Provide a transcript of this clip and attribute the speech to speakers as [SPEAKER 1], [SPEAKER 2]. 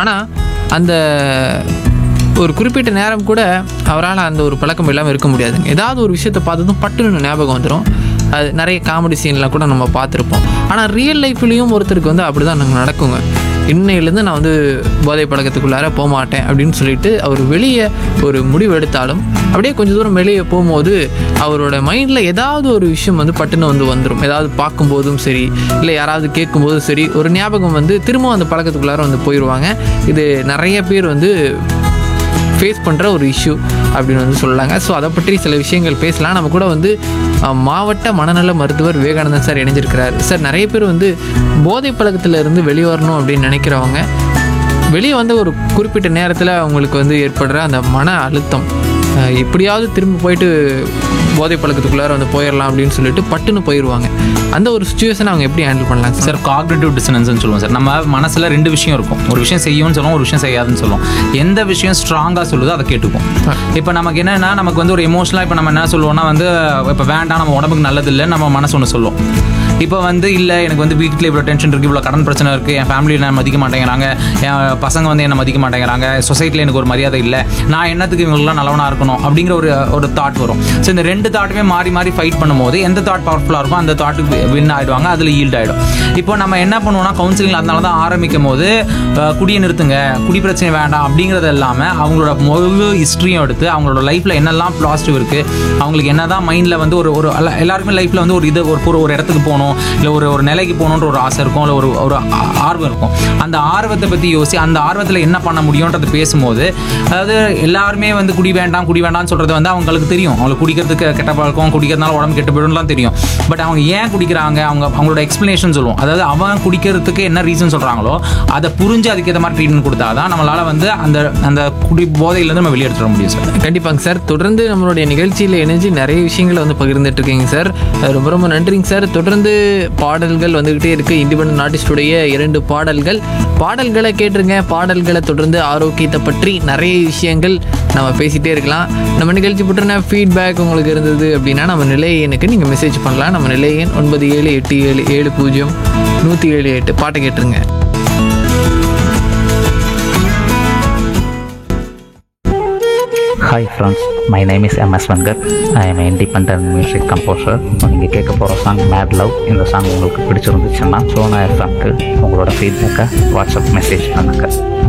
[SPEAKER 1] ஆனால் அந்த ஒரு குறிப்பிட்ட நேரம் கூட அவரால் அந்த ஒரு பழக்கம் இல்லாமல் இருக்க முடியாதுங்க ஏதாவது ஒரு விஷயத்தை பார்த்ததும் பட்டுன்னு ஞாபகம் வந்துடும் அது நிறைய காமெடி சீன்லாம் கூட நம்ம பார்த்துருப்போம் ஆனால் ரியல் லைஃப்லேயும் ஒருத்தருக்கு வந்து அப்படி தான் நடக்குங்க இன்னையிலேருந்து நான் வந்து போதை பழக்கத்துக்குள்ளார போக மாட்டேன் அப்படின்னு சொல்லிட்டு அவர் வெளியே ஒரு முடிவு எடுத்தாலும் அப்படியே கொஞ்சம் தூரம் வெளியே போகும்போது அவரோட மைண்டில் ஏதாவது ஒரு விஷயம் வந்து பட்டுன்னு வந்து வந்துடும் ஏதாவது பார்க்கும்போதும் சரி இல்லை யாராவது கேட்கும்போதும் சரி ஒரு ஞாபகம் வந்து திரும்ப அந்த பழக்கத்துக்குள்ளார வந்து போயிடுவாங்க இது நிறைய பேர் வந்து ஃபேஸ் பண்ணுற ஒரு இஷ்யூ அப்படின்னு வந்து சொல்லலாங்க ஸோ அதை பற்றி சில விஷயங்கள் பேசலாம் நம்ம கூட வந்து அஹ், மாவட்ட மனநல மருத்துவர் விவேகானந்தன் சார் இணைஞ்சிருக்கிறார் சார் நிறைய பேர் வந்து போதை பழக்கத்துல இருந்து வெளியே வரணும் அப்படின்னு நினைக்கிறவங்க வெளியே வந்து ஒரு குறிப்பிட்ட நேரத்தில் அவங்களுக்கு வந்து ஏற்படுற அந்த மன அழுத்தம் அஹ், எப்படியாவது திரும்ப போயிட்டு போதை பழக்கத்துக்குள்ளார வந்து போயிடலாம் அப்படின்னு சொல்லிட்டு பட்டுன்னு போயிடுவாங்க அந்த ஒரு சுச்சுவேஷனை அவங்க எப்படி ஹேண்டில் பண்ணலாம் சார்
[SPEAKER 2] சார் காக்னேட்டிவ் டிசனன்ஸ்னு சொல்லுவோம் சார் நம்ம மனசில் ரெண்டு விஷயம் இருக்கும் ஒரு விஷயம் செய்யும்னு சொல்லுவோம் ஒரு விஷயம் செய்யாதுன்னு சொல்லுவோம் எந்த விஷயம் ஸ்ட்ராங்காக சொல்லுதோ அதை கேட்டுப்போம் இப்போ நமக்கு என்னன்னா நமக்கு வந்து ஒரு எமோஷனலாக இப்போ நம்ம என்ன சொல்லுவோம்னா வந்து இப்போ வேண்டாம் நம்ம உடம்புக்கு நல்லது இல்லைன்னு நம்ம மனசு ஒன்று சொல்லும் இப்போ வந்து இல்லை எனக்கு வந்து வீட்டில் இவ்வளோ டென்ஷன் இருக்குது இவ்வளோ கடன் பிரச்சனை இருக்குது என் ஃபேமிலி என்ன மதிக்க மாட்டேங்கிறாங்க என் பசங்க வந்து என்னை மதிக்க மாட்டேங்கிறாங்க சொசைட்டியில் எனக்கு ஒரு மரியாதை இல்லை நான் என்னத்துக்கு இவங்களுக்குலாம் நல்லவனாக இருக்கணும் அப்படிங்கிற ஒரு ஒரு தாட் வரும் ஸோ இந்த ரெண்டு தாட்டுமே மாறி மாறி ஃபைட் பண்ணும்போது எந்த தாட் பவர்ஃபுல்லாக இருக்கும் அந்த தாட்டுக்கு வின் ஆகிடுவாங்க அதில் ஈல்ட் ஆகிடும் இப்போ நம்ம என்ன பண்ணுவோம்னா கவுன்சிலிங் அதனால தான் ஆரம்பிக்கும் போது அஹ், குடியை நிறுத்துங்க குடி பிரச்சனை வேண்டாம் அப்படிங்கிறது இல்லாமல் அவங்களோட முழு ஹிஸ்ட்ரியும் எடுத்து அவங்களோட லைஃப்பில் என்னெல்லாம் பாசிட்டிவ் இருக்குது அவங்களுக்கு என்னதான் மைண்டில் வந்து ஒரு ஒரு எல்லா- எல்லாருக்குமே லைஃப்பில் வந்து ஒரு இது ஒரு ஒரு- ஒரு இடத்துக்கு போகணும் இல்லை ஒரு ஒரு நிலைக்கு போகணுன்ற ஒரு ஆசை இருக்கும் இல்லை ஒரு ஒரு ஆ- ஆர்வம் இருக்கும் அந்த ஆர்வத்தை பற்றி யோசி அந்த ஆர்வத்தில் என்ன பண்ண முடியுன்றது பேசும்போது அதாவது எல்லாருமே வந்து குடி வேண்டாம் குடி வேண்டாம்னு சொல்கிறது வந்து அவங்களுக்கு தெரியும் அவங்களுக்கு குடிக்கிறதுக்கு கெட்ட பழக்கம் குடிக்கிறதுனால உடம்பு கெட்டு போயிடும்லாம் தெரியும் பட் அவங்க ஏன் குடிக்கிறாங்க அவங்க அவங்களோட எக்ஸ்ப்ளனேஷன் சொல்லுவோம் அதாவது அவன் குடிக்கிறதுக்கு என்ன ரீசன் சொல்கிறாங்களோ அதை புரிஞ்சு அதுக்கேற்ற மாதிரி ட்ரீட்மெண்ட் கொடுத்தா தான் நம்மளால் வந்து அந்த அந்த குடி போதையிலேருந்து நம்ம வெளியே எடுத்துட முடியும் சார்
[SPEAKER 1] கண்டிப்பாங்க சார் தொடர்ந்து நம்மளுடைய நிகழ்ச்சியில் இணைஞ்சு நிறைய விஷயங்களை வந்து பகிர்ந்துட்டு இருக்கீங்க சார் அஹ் ரொம்ப ரொம்ப நன்றிங்க சார் தொடர்ந்து பாடல்கள் வந்துக்கிட்டே இருக்கு இண்டிபெண்ட் ஆர்டிஸ்டுடைய இரண்டு பாடல்கள் பாடல்களை கேட்டுருங்க பாடல்களை தொடர்ந்து ஆரோக்கியத்தை பற்றி நிறைய விஷயங்கள் நம்ம பேசிகிட்டே இருக்கலாம் நம்ம நிகழ்ச்சி பற்றின ஃபீட்பேக் உங்களுக்கு இருந்தது அப்படின்னா நம்ம நிலைய எண்ணுக்கு நீங்கள் மெசேஜ் பண்ணலாம் நம்ம நிலைய எண் ஒன்பது ஏழு எட்டு ஏழு ஏழு பூஜ்ஜியம் நூற்றி ஏழு எட்டு பாட்டை கேட்டுருங்க
[SPEAKER 3] hi friends my name is MS Venkat I am independent music composer நீங்கள் கேட்க போகிற சாங் மேட் லவ் இந்த சாங் உங்களுக்கு பிடிச்சிருந்துச்சுன்னா சோனா எஃப்எம்க்கு உங்களோட ஃபீட்பேக்கை வாட்ஸ்அப் மெசேஜ் பண்ணுங்கள்